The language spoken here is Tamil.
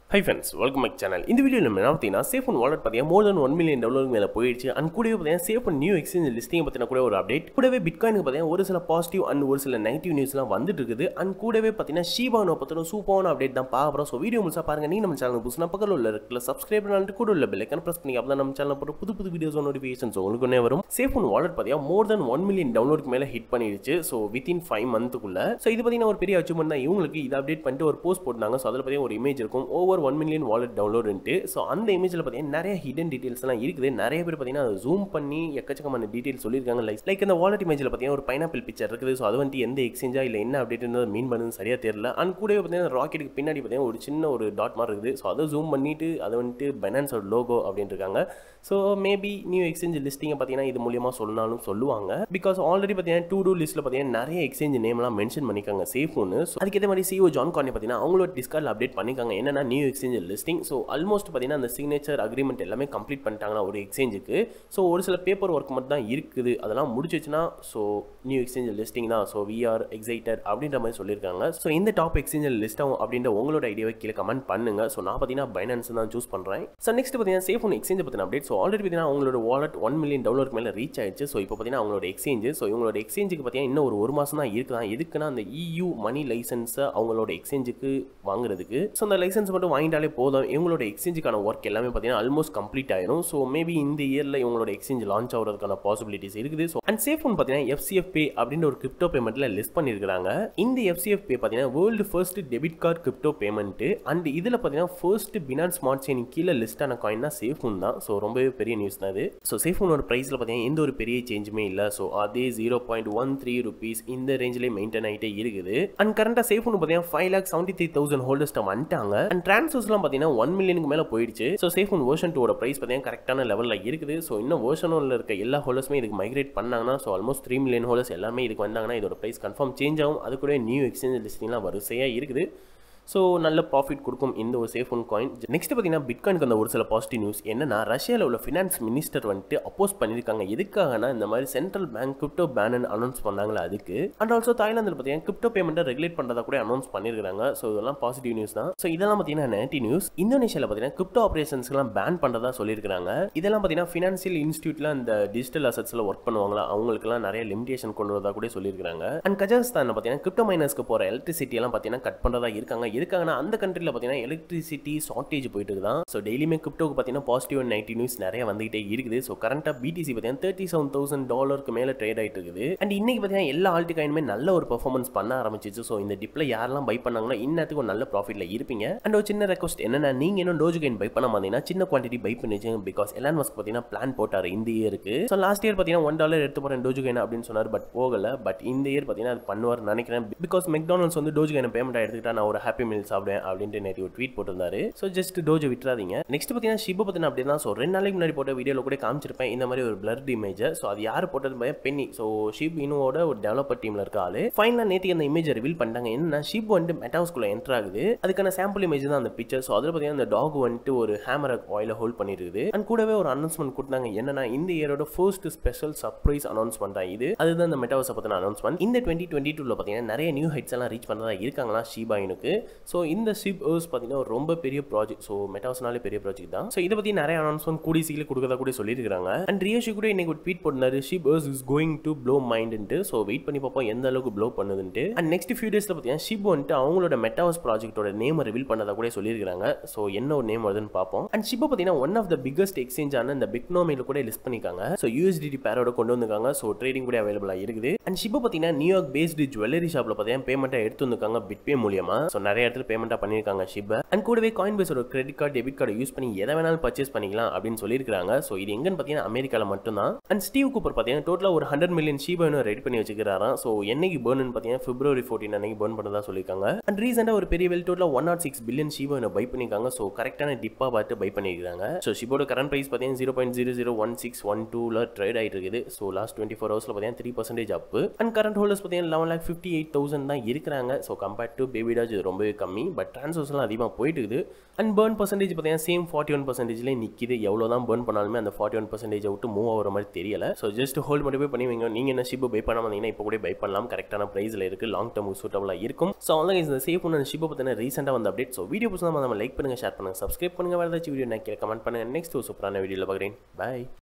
high friends welcome back channel இந்த வீடியோ நம்ம என்ன பார்த்தீங்கன்னா சேஃப் ஒன் வாலெட் பார்த்தீங்கன்னா மோர் தென் ஒன் மில்லியன் டாலருக்கு மேலே போயிடுச்சு அண்ட் கூடவே பார்த்தீங்கன்னா safe one new exchange listing பற்றின கூட ஒரு அப்டேட் கூடவே பிட்காயினுக்கு பார்த்தீங்கன்னா ஒரு சில பாசிட்டிவ் அண்ட் ஒரு சில நெகட்டிவ் நியூஸ்லாம் வந்துட்டு இருக்குது அண்ட் கூடவே பார்த்தீங்கன்னா ஷீபானோ பற்றின சூப்பரான அப்டேட் தான் பார்க்குறோம் ஸோ வீடியோ முழுசா பாருங்க நீ நம்ம சேனல் புதுசுனா பக்கத்தில் உள்ள இருக்கல சப்ஸ்கிரைப் பண்ணிட்டு கூட உள்ள பெல்லைக்கன் ப்ரெஸ் பண்ணி அப்போ நம்ம சேனல் போட்டு புது புது வீடியோஸ் நோட்டிஃபிகேஷன்ஸ் உங்களுக்கு ஒன்றே வரும் சேஃப் ஒன் வாலெட் பார்த்தீங்கன்னா மோர் தென் ஒன் மில்லியன் டவுன்லோடுக்கு மேலே ஹிட் பண்ணிடுச்சு ஸோ வித்தின் ஃபைவ் மந்த்துக்குள்ள ஸோ இது பார்த்தீங்கன்னா ஒரு பெரிய அச்சீவ்மெண்ட் தான் இவங்களுக்கு இதை அப்டேட் பண்ணிட்டு ஒரு போஸ்ட் போட்டாங்க ஸோ அதில் பார்த்தீங்கன்னா ஒரு இமேஜ் இருக்கும் ஓவர் ஒன் மில்லியன் வாலெட் டவுன்லோடுன்ட்டு ஸோ அந்த இமேஜில் பார்த்தீங்கன்னா நிறைய ஹிடன் டீட்டெயில்ஸ்லாம் இருக்குது நிறைய பேர் பார்த்தீங்கன்னா அதை ஜூம் பண்ணி எக்கச்சக்கமான டீட்டெயில்ஸ் சொல்லியிருக்காங்க லைக் லைக் இந்த வாலெட் இமேஜில் பார்த்தீங்கன்னா ஒரு பைனாப்பிள் பிக்சர் இருக்குது ஸோ அது வந்துட்டு எந்த எக்ஸ்சேஞ்சா இல்லை என்ன அப்டேட்னு மீன் பண்ணுறது சரியாக தெரியல அண்ட் கூடவே பார்த்தீங்கன்னா ராக்கெட்டுக்கு பின்னாடி பார்த்தீங்கன்னா ஒரு சின்ன ஒரு டாட் மாதிரி இருக்குது ஸோ அதை ஜூம் பண்ணிட்டு அதை வந்துட்டு பைனான்ஸோட லோகோ அப்படின்னு இருக்காங்க ஸோ மேபி நியூ எக்ஸ்சேஞ்ச் லிஸ்டிங்கை பார்த்தீங்கன்னா இது மூலியமாக சொன்னாலும் சொல்லுவாங்க பிகாஸ் ஆல்ரெடி பார்த்தீங்கன்னா டூ டூ லிஸ்ட்டில் பார்த்தீங்கன்னா நிறைய எக்ஸ்சேஞ்ச் நேம்லாம் மென்ஷன் பண்ணிக்காங்க சேஃப் ஒன்று ஸோ அதுக்கேற்ற மாதிரி சிஓ ஜான் கார்னி பார்த்தீங்கன்னா அவங்களோட டிஸ்கார்டில் அப்டேட் பண்ணிக்காங்க என்னன்னா new exchange listing so almost பார்த்தீங்கன்னா அந்த சிக்னேச்சர் அக்ரிமெண்ட் எல்லாமே கம்ப்ளீட் பண்ணிட்டாங்கன்னா ஒரு எக்ஸ்சேஞ்சுக்கு ஸோ ஒரு சில பேப்பர் ஒர்க் மட்டும் தான் இருக்குது அதெல்லாம் முடிச்சிச்சுன்னா ஸோ நியூ எக்ஸ்சேஞ்ச் லிஸ்டிங் தான் ஸோ வி ஆர் எக்ஸைட்டட் அப்படின்ற மாதிரி சொல்லியிருக்காங்க ஸோ இந்த டாப் எக்ஸ்சேஞ்ச் லிஸ்ட் ஆகும் அப்படின்ற உங்களோட ஐடியாவை கீழே கமெண்ட் பண்ணுங்க ஸோ நான் பார்த்தீங்கன்னா பைனான்ஸ் தான் சூஸ் பண்ணுறேன் ஸோ நெக்ஸ்ட் பார்த்தீங்கன்னா சேஃப் ஒன் எக்ஸ்சேஞ்ச் பற்றின அப்டேட் ஸோ ஆல்ரெடி பார்த்தீங்கன்னா அவங்களோட வாலெட் ஒன் மில்லியன் டாலருக்கு மேலே ரீச் ஆயிடுச்சு ஸோ இப்போ பார்த்தீங்கன்னா அவங்களோட எக்ஸ்சேஞ்ச் ஸோ இவங்களோட எக்ஸ்சேஞ்சுக்கு பார்த்தீங்கன்னா இன்னும் ஒரு ஒரு மாதம் தான் இருக்குதான் எதுக்குன்னா அந்த இயூ மணி லைசன்ஸை அவங்களோட எக்ஸ்சேஞ்சுக்கு வாங்குறதுக்கு ஸோ அந்த லைசன்ஸ் மட்டும் வாங்கிட்டாலே போதும் இவங்களோட எக்ஸ்சேஞ்சுக்கான ஒர்க் எல்லாமே பார்த்தீங்கன்னா ஆல்மோஸ்ட் கம்ப்ளீட் ஆயிரும் ஸோ மேபி இந்த இயரில் இவங்களோட எக்ஸ்சேஞ்ச் லான்ச் ஆகிறதுக்கான பாசிபிலிட்டிஸ் இருக்குது ஸோ அண்ட் சேஃப் ஒன் பார்த்தீங்கன்னா எஃப்சிஎஃப் பே அப்படின்ற ஒரு கிரிப்டோ பேமெண்ட்டில் லிஸ்ட் பண்ணியிருக்காங்க இந்த எஃப்சிஎஃப் பே பார்த்தீங்கன்னா world first debit card crypto payment and இதில் பார்த்தீங்கன்னா ஃபர்ஸ்ட் பினான்ஸ் ஸ்மார்ட் செயின் கீழே லிஸ்ட் ஆன காயின் தான் சேஃப் ஒன் தான் ஸோ ரொம்பவே பெரிய நியூஸ் தான் இது ஸோ சேஃப் ஒன்னோட ப்ரைஸில் பார்த்தீங்கன்னா எந்த ஒரு பெரிய சேஞ்சுமே இல்லை ஸோ அதே zero point one three rupees இந்த ரேஞ்சிலே மெயின்டைன் ஆகிட்டே இருக்குது அண்ட் கரண்டாக சேஃப் ஒன்று பார்த்தீங்கன்னா five lakh seventy three thousand ஹோல்டர்ஸ்ட்டை வந்துட்டாங்க அண்ட் ட்ரான்ஸ்ஃபர்ஸ்லாம் பார்த்தீங்கன்னா ஒன் மில்லியனுக்கு மேலே போயிடுச்சு ஸோ சேஃப் ஒன் வேர்ஷன் டூவோட ப்ரைஸ் பார்த்தீங்கன்னா கரெக்டான லெவலில் இருக்குது ஸோ இன்னும் வேர்ஷன் ஒன்ல இருக்க எல்லா ஹோல்டர்ஸுமே இதுக்கு மைக்ரேட் பண்ணாங்கன்னா so almost three million holders எல்லாமே இதுக்கு வந்தாங்கன்னா இதோட ப்ரைஸ் கன்ஃபார்ம் சேஞ்ச் ஆகும் அது கூட நியூ எக்ஸ்சேஞ்ச் லிஸ்டிங்லாம் வரிசையாக இருக்குது ஸோ நல்ல ப்ராஃபிட் கொடுக்கும் இந்த ஒரு சேஃப் ஒன் காயின் நெக்ஸ்ட் பார்த்தீங்கன்னா பிட்காயினுக்கு அந்த ஒரு சில பாசிட்டிவ் நியூஸ் என்னன்னா ரஷ்யாவில் உள்ள ஃபினான்ஸ் மினிஸ்டர் வந்துட்டு அப்போஸ் பண்ணியிருக்காங்க எதுக்காகனா இந்த மாதிரி central bank crypto ban announce பண்ணாங்களா அதுக்கு அண்ட் ஆல்சோ தாய்லாந்தில் பார்த்தீங்கன்னா கிரிப்டோ பேமெண்ட்டை ரெகுலேட் பண்ணுறதா கூட அனௌன்ஸ் பண்ணியிருக்காங்க ஸோ இதெல்லாம் பாசிட்டிவ் நியூஸ் தான் ஸோ இதெல்லாம் பார்த்தீங்கன்னா நெகட்டிவ் நியூஸ் இந்தோனேஷியாவில் பார்த்தீங்கன்னா கிரிப்டோ ஆப்ரேஷன்ஸ்லாம் பேன் பண்ணுறதா சொல்லியிருக்காங்க இதெல்லாம் பார்த்தீங்கன்னா ஃபினான்ஷியல் இன்ஸ்டியூட்டில் அந்த டிஜிட்டல் அசட்ஸில் ஒர்க் பண்ணுவாங்களா அவங்களுக்குலாம் நிறைய லிமிடேஷன் கொண்டு வரதா கூட சொல்லியிருக்காங்க அண்ட் கஜகஸ்தான் பார்த்தீங்கன்னா கிரிப்டோ மைனர்ஸ்க்கு போகிற எலக்ட்ரிசிட்டி எல்லாம் பார்த்தீங்கன்னா கட் பண்ணுறதா இருக்காங்க எதுக்காகனா அந்த கண்ட்ரியில் பார்த்தீங்கன்னா எலக்ட்ரிசிட்டி ஷார்ட்டேஜ் போயிட்டு தான் ஸோ டெய்லியுமே கிரிப்டோக்கு பார்த்தீங்கன்னா பாசிட்டிவ் அண்ட் நெகட்டிவ் நியூஸ் நிறைய வந்துகிட்டே இருக்குது ஸோ கரண்ட்டாக பிடிசி பார்த்தீங்கன்னா தேர்ட்டி செவன் தௌசண்ட் டாலருக்கு மேலே ட்ரேட் ஆகிட்டு இருக்குது அண்ட் இன்னைக்கு பார்த்தீங்கன்னா எல்லா ஆல்ட் காயினுமே நல்ல ஒரு பெர்ஃபார்மன்ஸ் பண்ண ஆரம்பிச்சிச்சு ஸோ இந்த டிப்பில் யாரெல்லாம் பை பண்ணாங்கன்னா இன்னத்துக்கு ஒரு நல்ல ப்ராஃபிட்டில் இருப்பீங்க அண்ட் ஒரு சின்ன ரெக்வஸ்ட் என்னன்னா நீங்கள் இன்னும் டோஜு காயின் பை பண்ண மாட்டீங்கன்னா சின்ன குவான்டிட்டி பை பண்ணிச்சு பிகாஸ் எலான் மஸ்க் பார்த்தீங்கன்னா பிளான் போட்டார் இந்த இயருக்கு ஸோ லாஸ்ட் இயர் பார்த்தீங்கன்னா ஒன் டாலர் எடுத்து போகிறேன் டோஜு காயின் அப்படின்னு சொன்னார் பட் போகல பட் இந்த இயர் பார்த்தீங்கன்னா அது பண்ணுவார் நினைக்கிறேன் பிகாஸ் மெக்டானல்ஸ் வந்து டோஜு காயின் பேமெண்ட் எடுத்துக்கிட்டா நான் ஒரு ஹாப்பி மீல் சாப்பிடுவேன் அப்படின்ட்டு நேற்று ஒரு ட்வீட் போட்டிருந்தாரு ஸோ ஜஸ்ட் டோஜோ விட்டுறாதீங்க நெக்ஸ்ட் பார்த்தீங்கன்னா ஷிப பற்றின அப்படி தான் ஸோ ரெண்டு நாளைக்கு முன்னாடி போட்ட வீடியோவில் கூட காமிச்சிருப்பேன் இந்த மாதிரி ஒரு பிளர்ட் இமேஜ் ஸோ அது யார் போட்டது பய பென்னி ஸோ ஷிப் இனோட ஒரு டெவலப்பர் டீமில் இருக்க ஆளு ஃபைனலாக நேற்று அந்த இமேஜை ரிவீல் பண்ணிட்டாங்க என்னன்னா ஷிப் வந்துட்டு மெட்டாஸ்குள்ள என்டர் ஆகுது அதுக்கான சாம்பிள் இமேஜ் தான் அந்த பிக்சர் ஸோ அதில் பார்த்தீங்கன்னா அந்த டாக் வந்துட்டு ஒரு ஹேமர் ஆயில ஹோல்ட் பண்ணிருக்குது அண்ட் கூடவே ஒரு அனௌன்ஸ்மெண்ட் கொடுத்தாங்க என்னன்னா இந்த இயரோட ஃபர்ஸ்ட் ஸ்பெஷல் சர்ப்ரைஸ் அனௌன்ஸ்மெண்ட் தான் இது அதுதான் அந்த மெட்டாவர்ஸை பற்றின அனௌன்ஸ்மெண்ட் இந்த டுவெண்ட்டி டுவெண்ட்டி டூவில் பார்த்தீங்கன்னா நிறைய நியூ ஹைட்ஸ் எல்லாம் ரீச் பண்ணதா இருக்காங்களா ஷீபாயினுக்கு ஸோ இந்த ஷிப் ஏர்ஸ் பார்த்தீங்கன்னா ரொம்ப பெரிய ப்ராஜெக்ட் ஸோ மெட்டாஸ்னாலே பெரிய ப்ராஜெக்ட் தான் ஸோ இதை பற்றி நிறைய அனௌன்ஸ்மெண்ட் கூடி சீக்கிரம் கொடுக்கறதா கூட சொல்லியிருக்காங்க அண்ட் ரியோஷி கூட இன்னைக்கு ஒரு ட்வீட் போட்டிருந்தாரு ஷிப் ஏர்ஸ் இஸ் கோயிங் டு ப்ளோ மைண்ட்ன்ட்டு ஸோ வெயிட் பண்ணி பார்ப்போம் எந்த அளவுக்கு ப்ளோ பண்ணுதுன்ட்டு அண்ட் நெக்ஸ்ட் ஃபியூ டேஸில் பார்த்தீங்கன்னா ஷிப் வந்துட்டு அவங்களோட மெட்டாவர்ஸ் ப்ராஜெக்ட்டோட நேம் ரிவீல் பண்ணதா கூட சொல்லியிருக்காங்க ஸோ என்ன ஒரு நேம் வருதுன்னு பார்ப்போம் அண்ட் ஷிப்பை பார்த்தீங்கன்னா ஒன் ஆஃப் த பிக்கஸ்ட் எக்ஸ்சேஞ்சான இந்த பிக்னோமியில் கூட லிஸ்ட் பண்ணிருக்காங்க ஸோ யூஎஸ்டிடி பேரோட கொண்டு வந்திருக்காங்க ஸோ ட்ரேடிங் கூட அவைலபிளாக இருக்குது அண்ட் ஷிப்பை பார்த்தீங்கன்னா நியூயார்க் பேஸ்டு ஜுவல்லரி ஷாப்பில் பார்த்தீங்கன்னா பேமெண்ட்டாக எடுத்து வந்திருக்காங்க பிட்பே மூலியமா ஸோ நிறைய இடத்துல பேமெண்ட்டாக பண்ணியிருக்காங்க ஷிப்பை அண்ட் கூடவே காயின் பேஸோட credit card debit card use பண்ணி எதை வேணாலும் பர்ச்சேஸ் பண்ணிக்கலாம் அப்படின்னு சொல்லியிருக்காங்க ஸோ இது எங்கன்னு பார்த்தீங்கன்னா அமெரிக்காவில் மட்டும்தான் அண்ட் ஸ்டீவ் கூப்பர் பார்த்தீங்கன்னா டோட்டலாக ஒரு ஹண்ட்ரட் மில்லியன் ஷீபாயினும் ரெடி பண்ணி வச்சுக்கிறாராம் ஸோ என்னைக்கு பேர்னு பார்த்தீங்கன்னா பிப்ரவரி ஃபோர்டீன் அன்னைக்கு பேர்ன் பண்ணதா சொல்லியிருக்காங்க அண்ட் ரீசெண்டாக ஒரு பெரிய வெல் டோட்டலாக ஒன் நாட் சிக்ஸ் பில்லியன் ஷீபாயினை பை பண்ணியிருக்காங்க ஸோ கரெக்டான டிப்பாக பார்த்து பை பண்ணியிருக்காங்க ஸோ ஷிபோட கரண்ட் ப்ரைஸ் பார்த்தீங்கன்னா zero point zero zero one six one டூவில் ட்ரேட் ஆகிட்டு இருக்குது ஸோ லாஸ்ட் டுவெண்ட்டி ஃபோர் ஹவர்ஸில் பார்த்தீங்கன்னா three percentage up and current holders பார்த்தீங்கன்னா eleven lakh fifty eight thousand தான் இருக்கிறாங்க so compared to baby Doge இது ரொம்பவே கம்மி பட் ட்ரான்ஸ்ஃபர்ஸ்லாம் அதிகமாக போயிட்டு இருக்குது அண்ட் பேர்ன் பர்சன்டேஜ் பார்த்தீங்கன்னா சேம் ஃபார்ட்டி ஒன் பர்சன்டேஜ்லேயே நிற்கிது எவ்வளோ தான் பேர்ன் பண்ணாலுமே அந்த ஃபார்ட்டி ஒன் பர்சன்டேஜை விட்டு மூவ் ஆகிற மாதிரி தெரியல ஸோ ஜஸ்ட் ஹோல்ட் மட்டும் போய் பண்ணி வைங்க நீங்கள் என்ன ஷிப்பு பை பண்ண வந்தீங்கன்னா இப்போ கூட பை பண்ணலாம் கரெக்டான ப்ரைஸில் இருக்குது லாங் டர்முக்கு சூட்டபுளாக இருக்கும் ஸோ அவ்வளோ இந்த சேஃப் ஒன்று ஷிப்பை பற்றின ரீசெண்டாக வந்த அப்டேட் ஸோ வீடியோ புதுசாக நம்ம லைக் பண்ணுங்கள் ஷேர் பண்ணுங்கள் சப்ஸ்கிரைப் பண்ணுங்கள் வேறு ஏதாச்சும் வீடியோ நான் கமெண்ட் பண்ணுங்கள் நெக்ஸ்ட் ஒரு சூப்பரான வீடியோவில் பார்க்குறேன் பாய்